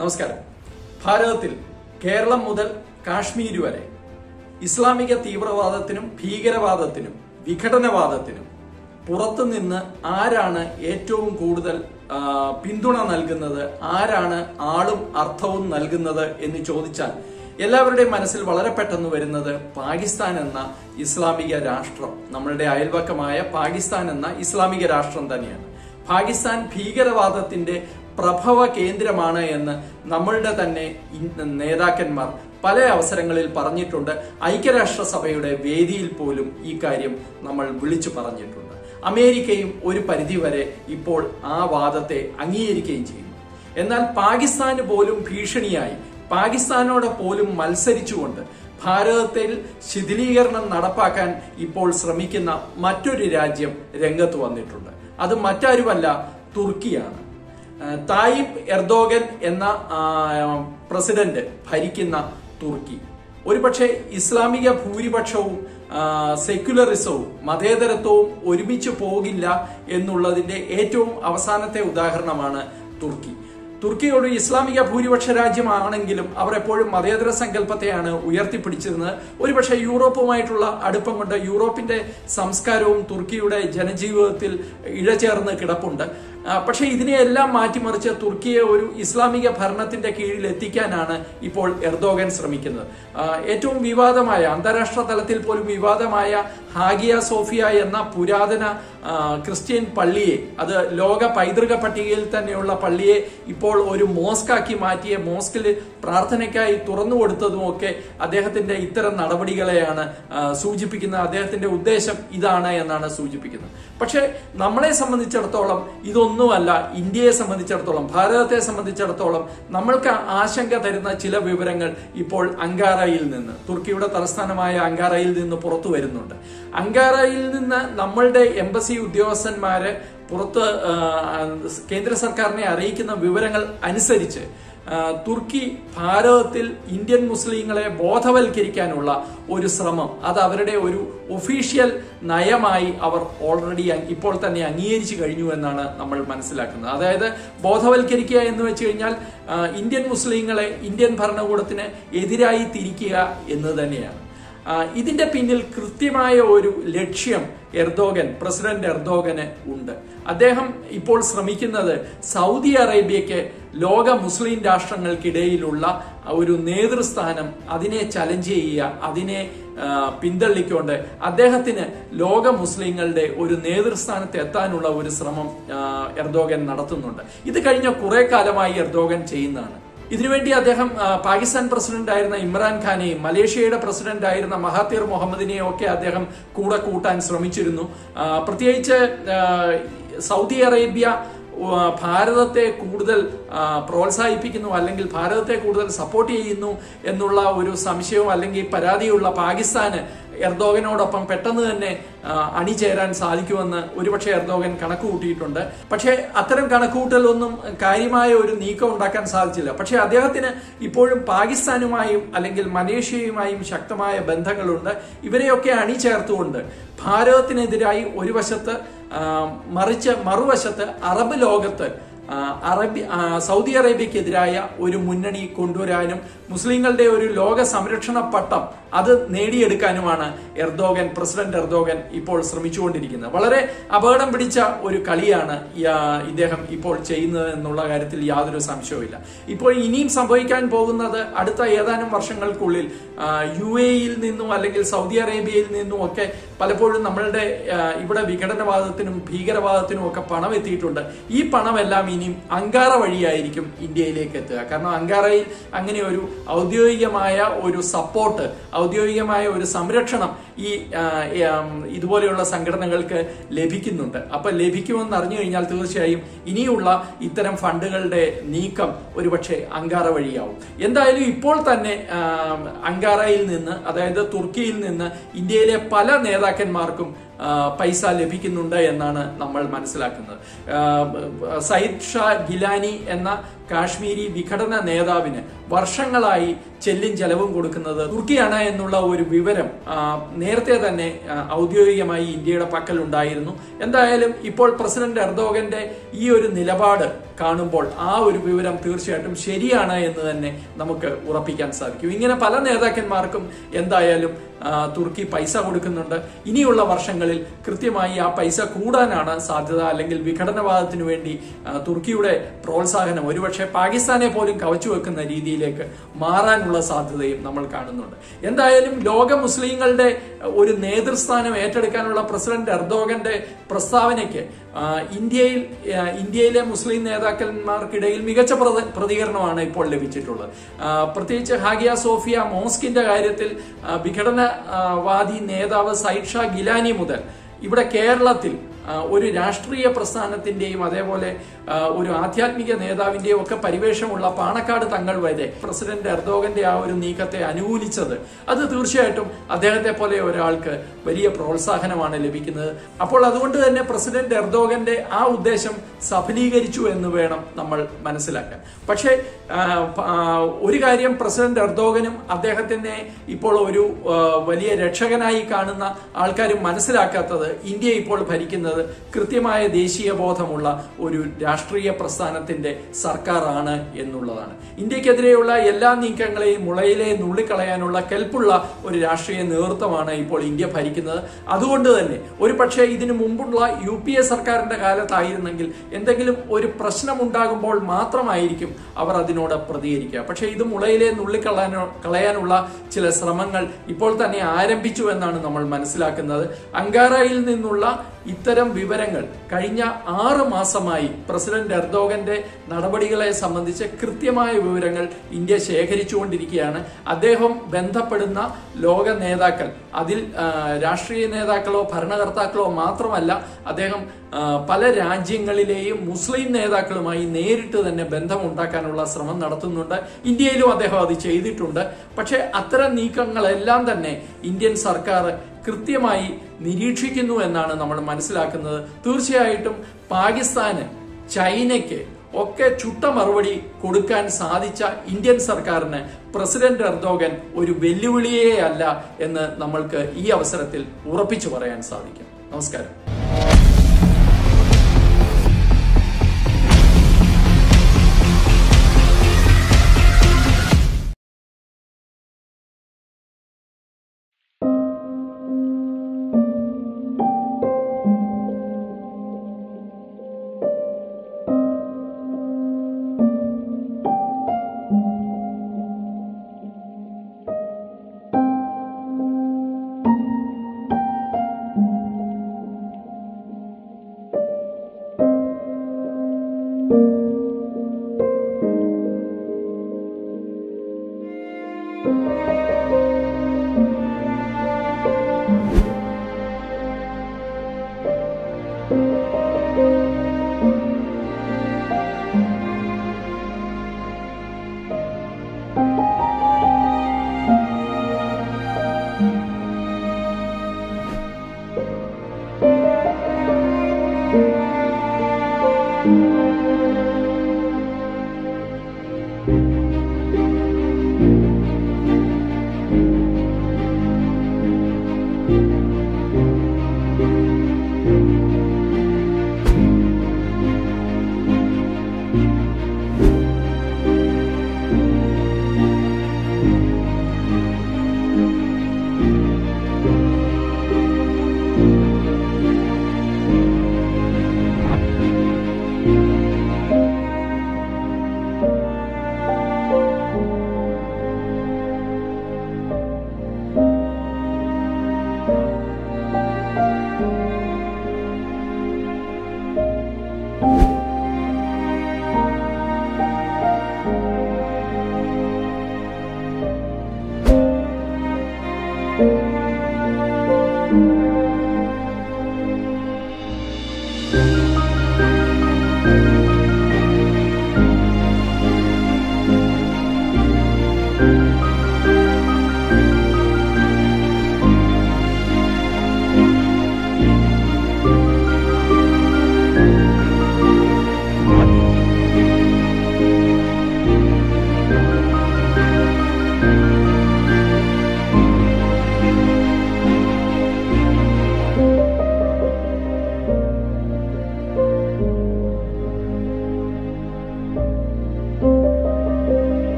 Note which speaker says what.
Speaker 1: നമസ്കാരം ഭാരതത്തിൽ കേരളം മുതൽ കാശ്മീർ വരെ ഇസ്ലാമിക തീവ്രവാദത്തിനും ഭീകരവാദത്തിനും വിഘടനവാദത്തിനും പുറത്തുനിന്ന് ആരാണ് ഏറ്റവും കൂടുതൽ ആ, പിന്തുണ നൽകുന്നത് ആരാണ് ആളും അർത്ഥവും നൽകുന്നത് എന്ന് ചോദിച്ചാൽ എല്ലാവരുടെയും മനസ്സിൽ വളരെ പെട്ടെന്ന് വരുന്നത് പാകിസ്ഥാൻ എന്ന ഇസ്ലാമിക രാഷ്ട്രം നമ്മളുടെ അയൽവക്കമായ പാകിസ്ഥാൻ എന്ന ഇസ്ലാമിക രാഷ്ട്രം തന്നെയാണ് പാകിസ്ഥാൻ ഭീകരവാദത്തിന്റെ പ്രഭവ കേന്ദ്രമാണ് എന്ന് നമ്മളുടെ തന്നെ ഇൻ- നേതാക്കന്മാർ പല അവസരങ്ങളിൽ പറഞ്ഞിട്ടുണ്ട് ഐക്യരാഷ്ട്രസഭയുടെ വേദിയിൽ പോലും ഈ കാര്യം നമ്മൾ വിളിച്ചു പറഞ്ഞിട്ടുണ്ട് അമേരിക്കയും ഒരു പരിധിവരെ ഇപ്പോൾ ആ വാദത്തെ അംഗീകരിക്കുകയും ചെയ്യുന്നു എന്നാൽ പാകിസ്ഥാന് പോലും ഭീഷണിയായി പാകിസ്ഥാനോട് പോലും മത്സരിച്ചുകൊണ്ട് ഭാരതത്തിൽ ശിഥിലീകരണം നടപ്പാക്കാൻ ഇപ്പോൾ ശ്രമിക്കുന്ന മറ്റൊരു രാജ്യം രംഗത്ത് വന്നിട്ടുണ്ട് അത് മറ്റാരുമല്ല തുർക്കിയാണ് ആ, തായിബ് എർദോഗൻ എന്ന ആ, പ്രസിഡന്റ് ഭരിക്കുന്ന തുർക്കി ഒരുപക്ഷെ ഇസ്ലാമിക ഭൂരിപക്ഷവും ആ, സെക്യുലറിസവും മതേതരത്വവും ഒരുമിച്ച് പോകില്ല എന്നുള്ളതിന്റെ ഏറ്റവും അവസാനത്തെ ഉദാഹരണമാണ് തുർക്കി തുർക്കി ഒരു ഇസ്ലാമിക ഭൂരിപക്ഷ രാജ്യമാണെങ്കിലും അവർ എപ്പോഴും മതേതര സങ്കല്പത്തെയാണ് ഉയർത്തിപ്പിടിച്ചിരുന്നത് ഒരുപക്ഷെ യൂറോപ്പുമായിട്ടുള്ള അടുപ്പം കൊണ്ട് യൂറോപ്പിന്റെ സംസ്കാരവും തുർക്കിയുടെ ജനജീവിതത്തിൽ ഇഴചേർന്ന് കിടപ്പുണ്ട് ആ, പക്ഷേ ഇതിനെയെല്ലാം മാറ്റിമറിച്ച് തുർക്കിയെ ഒരു ഇസ്ലാമിക ഭരണത്തിന്റെ കീഴിൽ എത്തിക്കാനാണ് ഇപ്പോൾ എർദോഗൻ ശ്രമിക്കുന്നത് ആ, ഏറ്റവും വിവാദമായ അന്താരാഷ്ട്ര തലത്തിൽ പോലും വിവാദമായ ഹാഗിയ സോഫിയ എന്ന പുരാതന ആ, ക്രിസ്ത്യൻ പള്ളിയെ അത് ലോക പൈതൃക പട്ടികയിൽ തന്നെയുള്ള പള്ളിയെ ഇപ്പോൾ ഒരു മോസ്കാക്കി മാറ്റിയ മോസ്കിൽ പ്രാർത്ഥനയ്ക്കായി തുറന്നു കൊടുത്തതും ഒക്കെ അദ്ദേഹത്തിന്റെ ഇത്തരം നടപടികളെയാണ് ആ, സൂചിപ്പിക്കുന്നത് അദ്ദേഹത്തിന്റെ ഉദ്ദേശം ഇതാണ് എന്നാണ് സൂചിപ്പിക്കുന്നത് പക്ഷേ നമ്മളെ സംബന്ധിച്ചിടത്തോളം ഇതൊന്നുമല്ല ഇന്ത്യയെ സംബന്ധിച്ചിടത്തോളം ഭാരതത്തെ സംബന്ധിച്ചിടത്തോളം നമ്മൾക്ക് ആശങ്ക തരുന്ന ചില വിവരങ്ങൾ ഇപ്പോൾ അങ്കാറയിൽ നിന്ന് തുർക്കിയുടെ തലസ്ഥാനമായ അങ്കാറയിൽ നിന്ന് പുറത്തു വരുന്നുണ്ട് അങ്കാറയിൽ നിന്ന് നമ്മളുടെ എംബസി ഉദ്യോഗസ്ഥന്മാര് പുറത്ത് ആ, കേന്ദ്ര സർക്കാരിനെ അറിയിക്കുന്ന വിവരങ്ങൾ അനുസരിച്ച് ആ, തുർക്കി ഭാരതത്തിൽ ഇന്ത്യൻ മുസ്ലിങ്ങളെ ബോധവൽക്കരിക്കാനുള്ള ഒരു ശ്രമം അത് അവരുടെ ഒരു ഒഫീഷ്യൽ നയമായി അവർ ഓൾറെഡി ഇപ്പോൾ തന്നെ അംഗീകരിച്ചു കഴിഞ്ഞു എന്നാണ് നമ്മൾ മനസ്സിലാക്കുന്നത് അതായത് ബോധവൽക്കരിക്കുക എന്ന് വെച്ച് കഴിഞ്ഞാൽ ആ, ഇന്ത്യൻ മുസ്ലിങ്ങളെ ഇന്ത്യൻ ഭരണകൂടത്തിന് എതിരായി തിരിക്കുക എന്ന് തന്നെയാണ് ആ, ഇതിന്റെ പിന്നിൽ കൃത്യമായ ഒരു ലക്ഷ്യം എർദോഗൻ പ്രസിഡന്റ് എർദോഗന് ഉണ്ട് അദ്ദേഹം ഇപ്പോൾ ശ്രമിക്കുന്നത് സൗദി അറേബ്യയ്ക്ക് ലോക മുസ്ലിം രാഷ്ട്രങ്ങൾക്കിടയിലുള്ള ഒരു നേതൃസ്ഥാനം അതിനെ ചലഞ്ച് ചെയ്യുക അതിനെ ആ, പിന്തള്ളിക്കൊണ്ട് അദ്ദേഹത്തിന് ലോക മുസ്ലിങ്ങളുടെ ഒരു നേതൃസ്ഥാനത്ത് എത്താനുള്ള ഒരു ശ്രമം ആ, എർദോഗൻ നടത്തുന്നുണ്ട് ഇത് കഴിഞ്ഞ കുറെ കാലമായി എർദോഗൻ ചെയ്യുന്നതാണ് ഇതിനുവേണ്ടി അദ്ദേഹം ആ, പാകിസ്ഥാൻ പ്രസിഡന്റ് ആയിരുന്ന ഇമ്രാൻഖാനെയും മലേഷ്യയുടെ പ്രസിഡന്റ് ആയിരുന്ന മഹാത്തീർ മുഹമ്മദിനെയും ഒക്കെ അദ്ദേഹം കൂടെ കൂട്ടാൻ ശ്രമിച്ചിരുന്നു ആ, പ്രത്യേകിച്ച് ആ, സൗദി അറേബ്യ ആ, ഭാരതത്തെ കൂടുതൽ ആ, പ്രോത്സാഹിപ്പിക്കുന്നു അല്ലെങ്കിൽ ഭാരതത്തെ കൂടുതൽ സപ്പോർട്ട് ചെയ്യുന്നു എന്നുള്ള ഒരു സംശയവും അല്ലെങ്കിൽ പരാതിയുള്ള പാകിസ്ഥാന് എർദോഗനോടൊപ്പം പെട്ടെന്ന് തന്നെ ആ, അണിചേരാൻ സാധിക്കുമെന്ന് ഒരുപക്ഷെ എർദോഗൻ കണക്ക് കൂട്ടിയിട്ടുണ്ട് പക്ഷേ അത്തരം കണക്കുകൂട്ടലൊന്നും കാര്യമായ ഒരു നീക്കം ഉണ്ടാക്കാൻ സാധിച്ചില്ല പക്ഷേ അദ്ദേഹത്തിന് ഇപ്പോഴും പാകിസ്ഥാനുമായും അല്ലെങ്കിൽ മലേഷ്യയുമായും ശക്തമായ ബന്ധങ്ങളുണ്ട് ഇവരെയൊക്കെ അണിചേർത്തുകൊണ്ട് ഭാരതത്തിനെതിരായി ഒരു വശത്ത് ആ, മറിച്ച് മറുവശത്ത് അറബ് ലോകത്ത് ആ, അറബി ആ, സൗദി അറേബ്യക്കെതിരായ ഒരു മുന്നണി കൊണ്ടുവരാനും മുസ്ലിങ്ങളുടെ ഒരു ലോക സംരക്ഷണ പട്ടം അത് നേടിയെടുക്കാനുമാണ് എർദോഗൻ പ്രസിഡന്റ് എർദോഗൻ ഇപ്പോൾ ശ്രമിച്ചുകൊണ്ടിരിക്കുന്നത് വളരെ അപകടം പിടിച്ച ഒരു കളിയാണ് ഈ, ആ, ഇദ്ദേഹം ഇപ്പോൾ ചെയ്യുന്നത് എന്നുള്ള കാര്യത്തിൽ യാതൊരു സംശയവുമില്ല ഇപ്പോൾ ഇനിയും സംഭവിക്കാൻ പോകുന്നത് അടുത്ത ഏതാനും വർഷങ്ങൾക്കുള്ളിൽ ആ, യു എയിൽ നിന്നും അല്ലെങ്കിൽ സൗദി അറേബ്യയിൽ നിന്നും ഒക്കെ പലപ്പോഴും നമ്മളുടെ ആ, ഇവിടെ വിഘടനവാദത്തിനും ഭീകരവാദത്തിനും ഒക്കെ പണം എത്തിയിട്ടുണ്ട് ഈ പണമെല്ലാം ഇനിയും അങ്കാറ വഴിയായിരിക്കും ഇന്ത്യയിലേക്ക് എത്തുക കാരണം അങ്കാറയിൽ അങ്ങനെ ഒരു ഔദ്യോഗികമായ ഒരു സപ്പോർട്ട് ഔദ്യോഗികമായ ഒരു സംരക്ഷണം ഈ ആ, ഉം, ഇതുപോലെയുള്ള സംഘടനകൾക്ക് ലഭിക്കുന്നുണ്ട് അപ്പൊ ലഭിക്കുമെന്ന് അറിഞ്ഞു കഴിഞ്ഞാൽ തീർച്ചയായും ഇനിയുള്ള ഇത്തരം ഫണ്ടുകളുടെ നീക്കം ഒരുപക്ഷെ അങ്കാറ വഴിയാവും എന്തായാലും ഇപ്പോൾ തന്നെ ആ, അങ്കാറയിൽ നിന്ന് അതായത് തുർക്കിയിൽ നിന്ന് ഇന്ത്യയിലെ പല നേതാക്കന്മാർക്കും ആ, പൈസ ലഭിക്കുന്നുണ്ട് എന്നാണ് നമ്മൾ മനസ്സിലാക്കുന്നത് ആ, സയ്യിദ് ഷാ ഗിലാനി എന്ന കാശ്മീരി വിഘടന നേതാവിന് വർഷങ്ങളായി ചെല്ലും ചെലവും കൊടുക്കുന്നത് തുർക്കിയാണ് എന്നുള്ള ഒരു വിവരം ആ, നേരത്തെ തന്നെ ആ, ഔദ്യോഗികമായി ഇന്ത്യയുടെ പക്കൽ ഉണ്ടായിരുന്നു എന്തായാലും ഇപ്പോൾ പ്രസിഡന്റ് എർദോഗന്റെ ഈ ഒരു നിലപാട് കാണുമ്പോൾ ആ ഒരു വിവരം തീർച്ചയായിട്ടും ശരിയാണ് എന്ന് തന്നെ നമുക്ക് ഉറപ്പിക്കാൻ സാധിക്കും ഇങ്ങനെ പല നേതാക്കന്മാർക്കും എന്തായാലും ആ, തുർക്കി പൈസ കൊടുക്കുന്നുണ്ട് ഇനിയുള്ള വർഷങ്ങളിൽ കൃത്യമായി ആ പൈസ കൂടാനാണ് സാധ്യത അല്ലെങ്കിൽ വിഘടനവാദത്തിനു വേണ്ടി ആ, തുർക്കിയുടെ പ്രോത്സാഹനം ഒരുപക്ഷെ പാകിസ്ഥാനെ പോലും കവച്ചു വെക്കുന്ന രീതിയിലേക്ക് മാറാനുള്ള സാധ്യതയും നമ്മൾ കാണുന്നുണ്ട് എന്തായാലും ലോക മുസ്ലിങ്ങളുടെ ഒരു നേതൃസ്ഥാനം ഏറ്റെടുക്കാനുള്ള പ്രസിഡന്റ് എർദോഗന്റെ പ്രസ്താവനയ്ക്ക് ആ, ഇന്ത്യയിൽ ആ, ഇന്ത്യയിലെ മുസ്ലിം നേതാക്കന്മാർക്കിടയിൽ മികച്ച പ്രത- പ്രതികരണമാണ് ഇപ്പോൾ ലഭിച്ചിട്ടുള്ളത് ആ, പ്രത്യേകിച്ച് ഹാഗിയ സോഫിയ മോസ്കിന്റെ കാര്യത്തിൽ ആ, വിഘടനവാദി നേതാവ് സൈഡ് ഷാ ഗിലാനി മുതൽ ഇവിടെ കേരളത്തിൽ ആ, ഒരു രാഷ്ട്രീയ പ്രസ്ഥാനത്തിന്റെയും അതേപോലെ ആ, ഒരു ആധ്യാത്മിക നേതാവിന്റെയും ഒക്കെ പരിവേഷമുള്ള പാണക്കാട് തങ്ങൾ വരെ പ്രസിഡന്റ് എർദോഗന്റെ ആ ഒരു നീക്കത്തെ അനുകൂലിച്ചത് അത് തീർച്ചയായിട്ടും അദ്ദേഹത്തെ പോലെ ഒരാൾക്ക് വലിയ പ്രോത്സാഹനമാണ് ലഭിക്കുന്നത് അപ്പോൾ അതുകൊണ്ട് തന്നെ പ്രസിഡന്റ് എർദോഗന്റെ ആ ഉദ്ദേശം സഫലീകരിച്ചു എന്ന് വേണം നമ്മൾ മനസ്സിലാക്കാൻ പക്ഷേ ആ, പ- ആ, ഒരു കാര്യം പ്രസിഡന്റ് എർദോഗനും അദ്ദേഹത്തിനെ ഇപ്പോൾ ഒരു ആ, വലിയ രക്ഷകനായി കാണുന്ന ആൾക്കാരും മനസ്സിലാക്കാത്തത് ഇന്ത്യ ഇപ്പോൾ ഭരിക്കുന്നത് കൃത്യമായ ദേശീയ ബോധമുള്ള ഒരു രാഷ്ട്രീയ പ്രസ്ഥാനത്തിന്റെ സർക്കാരാണ് എന്നുള്ളതാണ് ഇന്ത്യക്കെതിരെയുള്ള എല്ലാ നീക്കങ്ങളെയും മുളയിലെ നുള്ളിക്കളയാനുള്ള കെൽപ്പുള്ള ഒരു രാഷ്ട്രീയ നേതൃത്വമാണ് ഇപ്പോൾ ഇന്ത്യ ഭരിക്കുന്നത് അതുകൊണ്ട് തന്നെ ഒരു പക്ഷേ ഇതിനു മുമ്പുള്ള യു പി എ സർക്കാരിന്റെ കാലത്തായിരുന്നെങ്കിൽ എന്തെങ്കിലും ഒരു പ്രശ്നമുണ്ടാകുമ്പോൾ മാത്രമായിരിക്കും അവർ അതിനോട് പ്രതികരിക്കുക പക്ഷേ ഇത് മുളയിലെ നുള്ളിക്കളയാനോ കളയാനുള്ള ചില ശ്രമങ്ങൾ ഇപ്പോൾ തന്നെ ആരംഭിച്ചു എന്നാണ് നമ്മൾ മനസ്സിലാക്കുന്നത് അങ്കാറയിൽ നിന്നുള്ള ഇത്തരം വിവരങ്ങൾ കഴിഞ്ഞ ആറ് മാസമായി പ്രസിഡന്റ് എർദോഗന്റെ നടപടികളെ സംബന്ധിച്ച് കൃത്യമായ വിവരങ്ങൾ ഇന്ത്യ ശേഖരിച്ചുകൊണ്ടിരിക്കുകയാണ് അദ്ദേഹം ബന്ധപ്പെടുന്ന ലോക നേതാക്കൾ അതിൽ ആ, രാഷ്ട്രീയ നേതാക്കളോ ഭരണകർത്താക്കളോ മാത്രമല്ല അദ്ദേഹം ആ, പല രാജ്യങ്ങളിലെയും മുസ്ലിം നേതാക്കളുമായി നേരിട്ട് തന്നെ ബന്ധമുണ്ടാക്കാനുള്ള ശ്രമം നടത്തുന്നുണ്ട് ഇന്ത്യയിലും അദ്ദേഹം അത് ചെയ്തിട്ടുണ്ട് പക്ഷേ അത്തരം നീക്കങ്ങളെല്ലാം തന്നെ ഇന്ത്യൻ സർക്കാർ കൃത്യമായി നിരീക്ഷിക്കുന്നു എന്നാണ് നമ്മൾ മനസ്സിലാക്കുന്നത് തീർച്ചയായിട്ടും പാകിസ്ഥാന് ചൈനയ്ക്ക് ഒക്കെ ചുട്ട മറുപടി കൊടുക്കാൻ സാധിച്ച ഇന്ത്യൻ സർക്കാരിന് പ്രസിഡന്റ് എർദോഗൻ ഒരു വെല്ലുവിളിയേ അല്ല എന്ന് നമ്മൾക്ക് ഈ അവസരത്തിൽ ഉറപ്പിച്ചു പറയാൻ സാധിക്കും നമസ്കാരം
Speaker 2: thank you